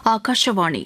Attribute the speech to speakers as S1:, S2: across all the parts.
S1: ಆಕಾಶವಾಣಿ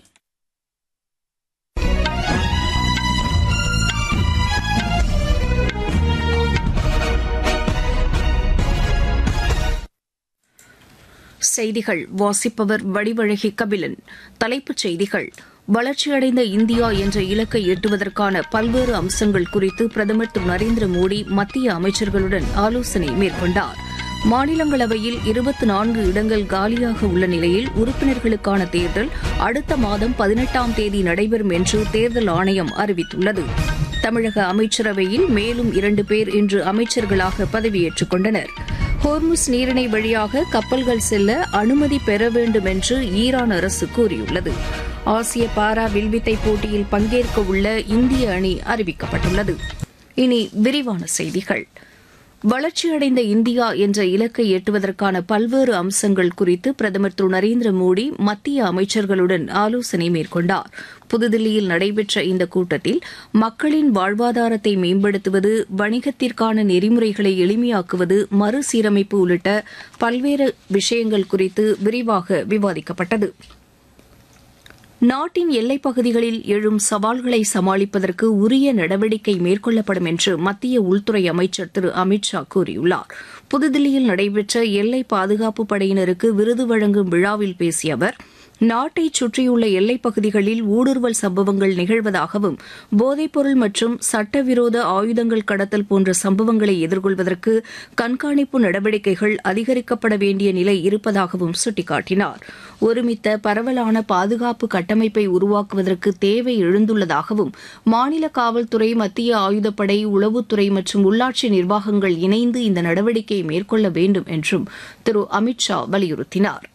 S1: செய்திகள் வாசிப்பவர் வடிவழகி கபிலன் தலைப்புச் செய்திகள் வளர்ச்சியடைந்த இந்தியா என்ற இலக்கை எட்டுவதற்கான பல்வேறு அம்சங்கள் குறித்து பிரதமர் திரு நரேந்திர மோடி மத்திய அமைச்சர்களுடன் ஆலோசனை மேற்கொண்டார் மாநிலங்களவையில் இருபத்தி நான்கு இடங்கள் காலியாக உள்ள நிலையில் உறுப்பினர்களுக்கான தேர்தல் அடுத்த மாதம் பதினெட்டாம் தேதி நடைபெறும் என்று தேர்தல் ஆணையம் அறிவித்துள்ளது தமிழக அமைச்சரவையில் மேலும் இரண்டு பேர் இன்று அமைச்சர்களாக பதவியேற்றுக் கொண்டனர் ஹோர்முஸ் நீரிணை வழியாக கப்பல்கள் செல்ல அனுமதி பெற வேண்டும் என்று ஈரான் அரசு கூறியுள்ளது ஆசிய பாரா வில்வித்தை போட்டியில் பங்கேற்க உள்ள இந்திய அணி அறிவிக்கப்பட்டுள்ளது இனி விரிவான செய்திகள் வளர்ச்சியடைந்த இந்தியா என்ற இலக்கை எட்டுவதற்கான பல்வேறு அம்சங்கள் குறித்து பிரதமர் திரு நரேந்திர மோடி மத்திய அமைச்சர்களுடன் ஆலோசனை மேற்கொண்டார் புதுதில்லியில் நடைபெற்ற இந்த கூட்டத்தில் மக்களின் வாழ்வாதாரத்தை மேம்படுத்துவது வணிகத்திற்கான நெறிமுறைகளை எளிமையாக்குவது மறுசீரமைப்பு உள்ளிட்ட பல்வேறு விஷயங்கள் குறித்து விரிவாக விவாதிக்கப்பட்டது நாட்டின் எல்லைப் பகுதிகளில் எழும் சவால்களை சமாளிப்பதற்கு உரிய நடவடிக்கை மேற்கொள்ளப்படும் என்று மத்திய உள்துறை அமைச்சர் திரு அமித் ஷா கூறியுள்ளார் புதுதில்லியில் நடைபெற்ற எல்லை பாதுகாப்பு படையினருக்கு விருது வழங்கும் விழாவில் பேசிய அவர் நாட்டை சுற்றியுள்ள எல்லைப் பகுதிகளில் ஊடுருவல் சம்பவங்கள் நிகழ்வதாகவும் போதைப்பொருள் மற்றும் சட்டவிரோத ஆயுதங்கள் கடத்தல் போன்ற சம்பவங்களை எதிர்கொள்வதற்கு கண்காணிப்பு நடவடிக்கைகள் அதிகரிக்கப்பட வேண்டிய நிலை இருப்பதாகவும் சுட்டிக்காட்டினார் ஒருமித்த பரவலான பாதுகாப்பு கட்டமைப்பை உருவாக்குவதற்கு தேவை எழுந்துள்ளதாகவும் மாநில காவல்துறை மத்திய ஆயுதப்படை உளவுத்துறை மற்றும் உள்ளாட்சி நிர்வாகங்கள் இணைந்து இந்த நடவடிக்கையை மேற்கொள்ள வேண்டும் என்றும் திரு அமித் ஷா வலியுறுத்தினார்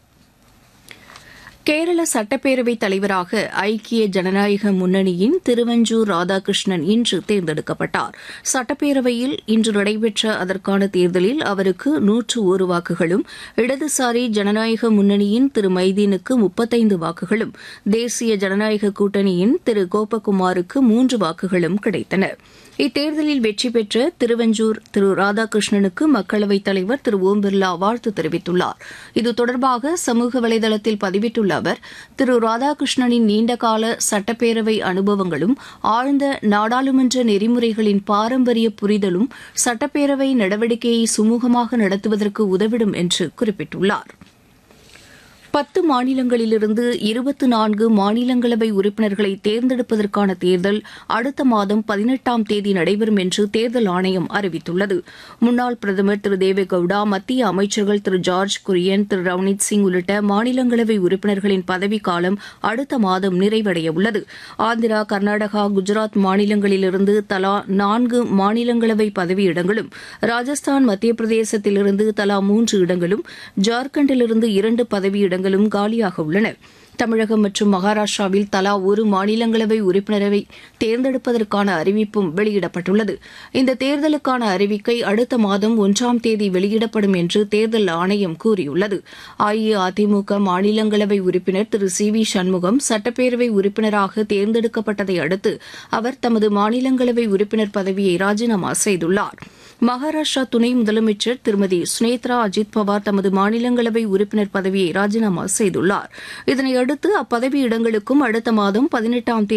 S1: கேரள சட்டப்பேரவைத் தலைவராக ஐக்கிய ஜனநாயக முன்னணியின் திருவஞ்சூர் ராதாகிருஷ்ணன் இன்று தேர்ந்தெடுக்கப்பட்டார் சட்டப்பேரவையில் இன்று நடைபெற்ற அதற்கான தேர்தலில் அவருக்கு நூற்று ஒரு வாக்குகளும் இடதுசாரி ஜனநாயக முன்னணியின் திரு மைதீனுக்கு முப்பத்தைந்து வாக்குகளும் தேசிய ஜனநாயக கூட்டணியின் திரு கோபகுமாருக்கு மூன்று வாக்குகளும் கிடைத்தன இத்தேர்தலில் வெற்றி பெற்ற திருவஞ்சூர் திரு ராதாகிருஷ்ணனுக்கு மக்களவைத் தலைவர் திரு ஓம் பிர்லா வாழ்த்து தெரிவித்துள்ளார் இது தொடர்பாக சமூக வலைதளத்தில் பதிவிட்டுள்ள அவர் திரு ராதாகிருஷ்ணனின் நீண்டகால சட்டப்பேரவை அனுபவங்களும் ஆழ்ந்த நாடாளுமன்ற நெறிமுறைகளின் பாரம்பரிய புரிதலும் சட்டப்பேரவை நடவடிக்கையை சுமூகமாக நடத்துவதற்கு உதவிடும் என்று குறிப்பிட்டுள்ளார் பத்து மாநிலங்களிலிருந்து இருபத்தி நான்கு மாநிலங்களவை உறுப்பினர்களை தேர்ந்தெடுப்பதற்கான தேர்தல் அடுத்த மாதம் பதினெட்டாம் தேதி நடைபெறும் என்று தேர்தல் ஆணையம் அறிவித்துள்ளது முன்னாள் பிரதமர் திரு தேவேகவுடா மத்திய அமைச்சர்கள் திரு ஜார்ஜ் குரியன் திரு ரவ்னீத் சிங் உள்ளிட்ட மாநிலங்களவை உறுப்பினர்களின் பதவிக்காலம் அடுத்த மாதம் நிறைவடைய உள்ளது ஆந்திரா கர்நாடகா குஜராத் மாநிலங்களிலிருந்து தலா நான்கு மாநிலங்களவை பதவியிடங்களும் ராஜஸ்தான் மத்திய பிரதேசத்திலிருந்து தலா மூன்று இடங்களும் ஜார்க்கண்டிலிருந்து இரண்டு பதவியிடங்களும் இடங்களும் காலியாக உள்ளன தமிழகம் மற்றும் மகாராஷ்டிராவில் தலா ஒரு மாநிலங்களவை உறுப்பினரை தேர்ந்தெடுப்பதற்கான அறிவிப்பும் வெளியிடப்பட்டுள்ளது இந்த தேர்தலுக்கான அறிவிக்கை அடுத்த மாதம் ஒன்றாம் தேதி வெளியிடப்படும் என்று தேர்தல் ஆணையம் கூறியுள்ளது அஇஅதிமுக மாநிலங்களவை உறுப்பினர் திரு சி வி சண்முகம் சட்டப்பேரவை உறுப்பினராக தேர்ந்தெடுக்கப்பட்டதை அடுத்து அவர் தமது மாநிலங்களவை உறுப்பினர் பதவியை ராஜினாமா செய்துள்ளார் மகாராஷ்டிரா துணை முதலமைச்சர் திருமதி சுனேத்ரா அஜித் பவார் தமது மாநிலங்களவை உறுப்பினர் பதவியை ராஜினாமா செய்துள்ளார் இதனையடுத்து அப்பதவி இடங்களுக்கும் அடுத்த மாதம் பதினெட்டாம் தேதி